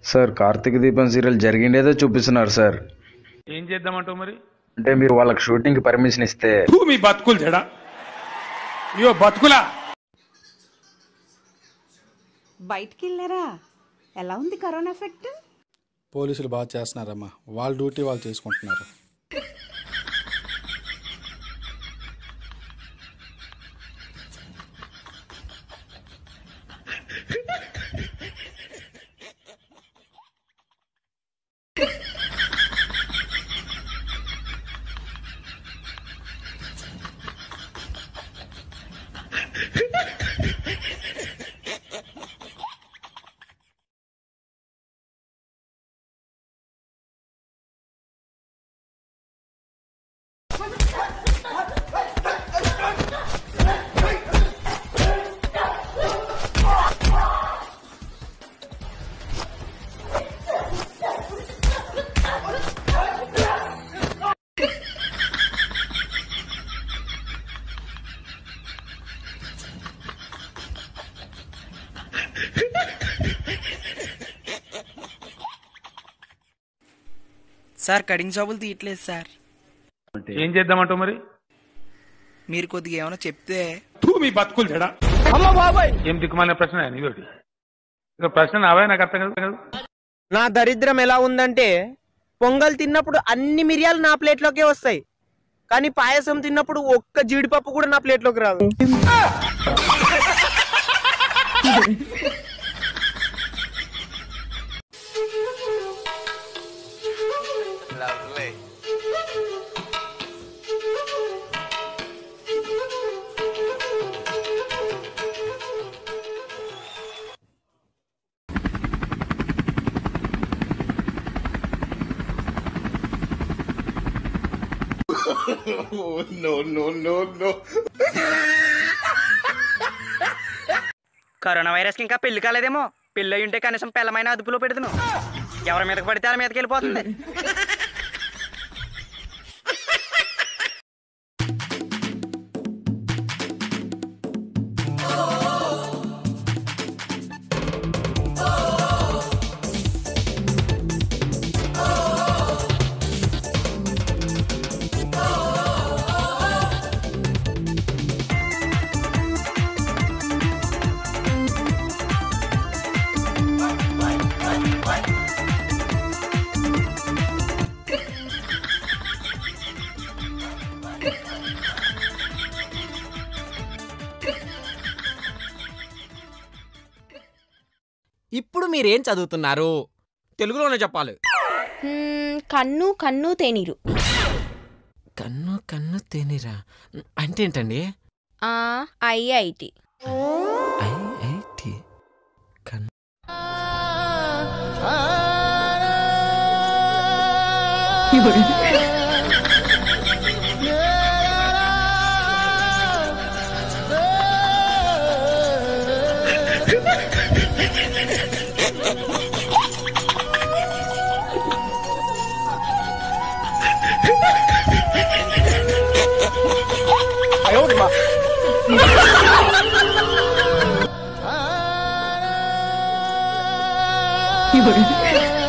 sir Karthika దీపం serial జరిగిండేదో చూపిస్తున్నారు sir ఏం చేద్దామంటావు మరి అంటే మీరు వాళ్ళకి షూటింగ్ పర్మిషన్ ఇస్తే తూ మీ బతుకులు జడా అయ్యో బతుకులా బయటికి వెళ్ళారా ఎలా ఉంది కరోనా ఎఫెక్ట్ పోలీసులు బాగా చేస్తున్నారమ్మా వాళ్ళ డ్యూటీ వాళ్ళు చేసుకుంటున్నారు సార్ కటింగ్ షాపులు తీయట్లేదు సార్ ఏం చేద్దామంటావు మరి మీరు కొద్దిగా ఏమైనా చెప్తే తూ మీ బతుకులు జడా ఏం దిక్కుమాలిన ప్రశ్న నీతోటి ఇక ప్రశ్న నావే నాకు అర్థం కాదు కదా నా దరిద్రం ఎలా ఉందంటే పొంగల్ తిన్నప్పుడు అన్ని మిరియాలు నా ప్లేట్లోకే వస్తాయి కానీ పాయసం తిన్నప్పుడు ఒక్క జీడిపప్పు కూడా నా ప్లేట్లోకి రాదు కరోనా వైరస్ కి ఇంకా పెళ్లి కాలేదేమో పెళ్లి అయి ఉంటే కనీసం పిల్లమైన అదుపులో పెడుతును ఎవరి మీదకి పడితే వాళ్ళ మీదకి వెళ్ళిపోతుంది ఇప్పుడు మీరేం చదువుతున్నారు తెలుగులోనే చెప్పాలి కన్ను కన్ను తేనీరు కన్ను కన్ను తేనిరా అంటే ఏంటండి ఆ ఐఐటి ఐఐటి కన్ను ఇవ్వండి